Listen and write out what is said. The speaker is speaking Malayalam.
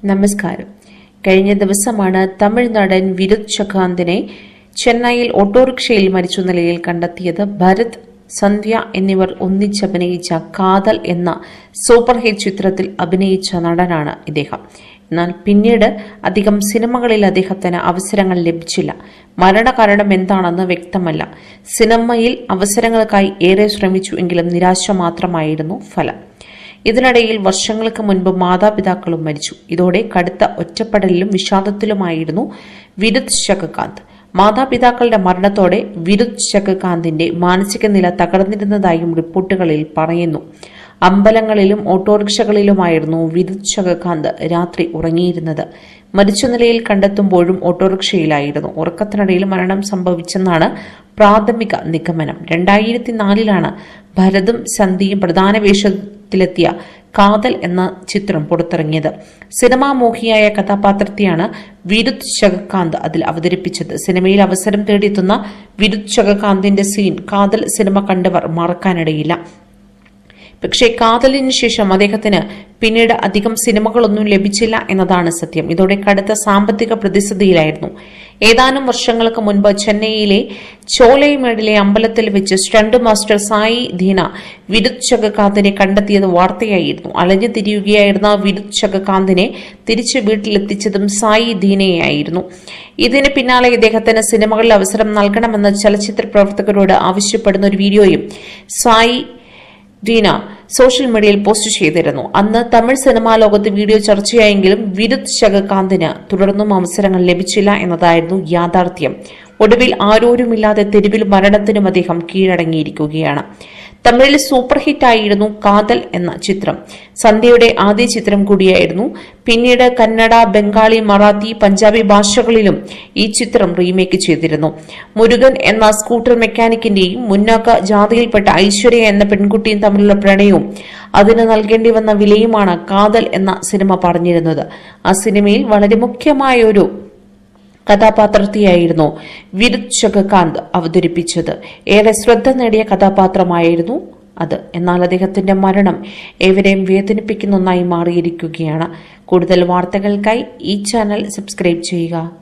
നമസ്കാരം കഴിഞ്ഞ ദിവസമാണ് തമിഴ് നടൻ വിരുദ് ചഖാന്തിനെ ചെന്നൈയിൽ ഓട്ടോറിക്ഷയിൽ മരിച്ച നിലയിൽ കണ്ടെത്തിയത് ഭരത് സന്ധ്യ എന്നിവർ ഒന്നിച്ചഭിനയിച്ച കാതൽ എന്ന സൂപ്പർ ഹിറ്റ് ചിത്രത്തിൽ അഭിനയിച്ച നടനാണ് ഇദ്ദേഹം എന്നാൽ പിന്നീട് അധികം സിനിമകളിൽ അദ്ദേഹത്തിന് അവസരങ്ങൾ ലഭിച്ചില്ല മരണകാരണം എന്താണെന്ന് വ്യക്തമല്ല സിനിമയിൽ അവസരങ്ങൾക്കായി ഏറെ ശ്രമിച്ചു എങ്കിലും നിരാശ മാത്രമായിരുന്നു ഫലം ഇതിനിടയിൽ വർഷങ്ങൾക്ക് മുൻപ് മാതാപിതാക്കളും മരിച്ചു ഇതോടെ കടുത്ത ഒറ്റപ്പെടലിലും വിഷാദത്തിലുമായിരുന്നു വിരുദ് ശകകാന്ത് മാതാപിതാക്കളുടെ മരണത്തോടെ വിരുദ് ശകകാന്തിന്റെ മാനസിക നില തകർന്നിരുന്നതായും റിപ്പോർട്ടുകളിൽ പറയുന്നു അമ്പലങ്ങളിലും ഓട്ടോറിക്ഷകളിലുമായിരുന്നു വിരുദ് ശകകാന്ത് രാത്രി ഉറങ്ങിയിരുന്നത് മരിച്ച നിലയിൽ കണ്ടെത്തുമ്പോഴും ഓട്ടോറിക്ഷയിലായിരുന്നു ഉറക്കത്തിനിടയിൽ മരണം സംഭവിച്ചെന്നാണ് പ്രാഥമിക നിഗമനം രണ്ടായിരത്തി നാലിലാണ് ഭരതും സന്ധിയും പ്രധാന വേഷത്തിലെത്തിയ കാതൽ എന്ന ചിത്രം പുറത്തിറങ്ങിയത് സിനിമാ മോഹിയായ കഥാപാത്രത്തെയാണ് വിരുദ് ശകകാന്ത് അതിൽ അവതരിപ്പിച്ചത് സിനിമയിൽ അവസരം തേടിയെത്തുന്ന വിരുദ് ശകകാന്തിന്റെ സീൻ കാതൽ സിനിമ കണ്ടവർ മറക്കാനിടയില്ല പക്ഷേ കാതലിന് ശേഷം അദ്ദേഹത്തിന് പിന്നീട് അധികം സിനിമകളൊന്നും ലഭിച്ചില്ല എന്നതാണ് സത്യം ഇതോടെ കടുത്ത സാമ്പത്തിക പ്രതിസന്ധിയിലായിരുന്നു ഏതാനും വർഷങ്ങൾക്ക് മുൻപ് ചെന്നൈയിലെ ചോലൈമേടിലെ അമ്പലത്തിൽ വെച്ച് സ്റ്റണ്ട് മാസ്റ്റർ സായി ധീന വിരുദ് ചകകാന്തിനെ കണ്ടെത്തിയത് വാർത്തയായിരുന്നു അലഞ്ഞു തിരിയുകയായിരുന്ന വിരുദ് ചകകാന്തിനെ തിരിച്ചു വീട്ടിലെത്തിച്ചതും സായി ധീനയായിരുന്നു ഇതിന് പിന്നാലെ ഇദ്ദേഹത്തിന് സിനിമകളിൽ അവസരം നൽകണമെന്ന് ചലച്ചിത്ര പ്രവർത്തകരോട് ആവശ്യപ്പെടുന്ന ഒരു വീഡിയോയും Sai Deena social media post ചെയ്തിരുന്നു അന്ന് തമിഴ് സിനിമാ ലോകത്ത് വീഡിയോ ചർച്ചയായെങ്കിലും വിരുദ് ശകകാന്തിന് തുടർന്നും അവസരങ്ങൾ ലഭിച്ചില്ല എന്നതായിരുന്നു യാഥാർത്ഥ്യം ഒടുവിൽ ആരോരുമില്ലാതെ തെരുവിൽ മരണത്തിനും അദ്ദേഹം കീഴടങ്ങിയിരിക്കുകയാണ് തമിഴിൽ സൂപ്പർ ഹിറ്റായിരുന്നു കാതൽ എന്ന ചിത്രം സന്ധ്യയുടെ ആദ്യ ചിത്രം കൂടിയായിരുന്നു പിന്നീട് കന്നഡ ബംഗാളി മറാത്തി പഞ്ചാബി ഭാഷകളിലും ഈ ചിത്രം റീമേക്ക് ചെയ്തിരുന്നു മുരുകൻ എന്ന സ്കൂട്ടർ മെക്കാനിക്കിന്റെയും മുന്നാക്ക ജാതിയിൽപ്പെട്ട ഐശ്വര്യ എന്ന പെൺകുട്ടിയും തമ്മിലുള്ള പ്രണയവും അതിന് നൽകേണ്ടി വന്ന വിലയുമാണ് കാതൽ എന്ന സിനിമ പറഞ്ഞിരുന്നത് ആ സിനിമയിൽ വളരെ മുഖ്യമായ ഒരു കഥാപാത്രത്തെയായിരുന്നു വിരുദ് ശകകാന്ത് അവതരിപ്പിച്ചത് ഏറെ ശ്രദ്ധ നേടിയ കഥാപാത്രമായിരുന്നു അത് എന്നാൽ അദ്ദേഹത്തിന്റെ മരണം ഏവരെയും വേദനിപ്പിക്കുന്ന ഒന്നായി മാറിയിരിക്കുകയാണ് കൂടുതൽ വാർത്തകൾക്കായി ഈ ചാനൽ സബ്സ്ക്രൈബ് ചെയ്യുക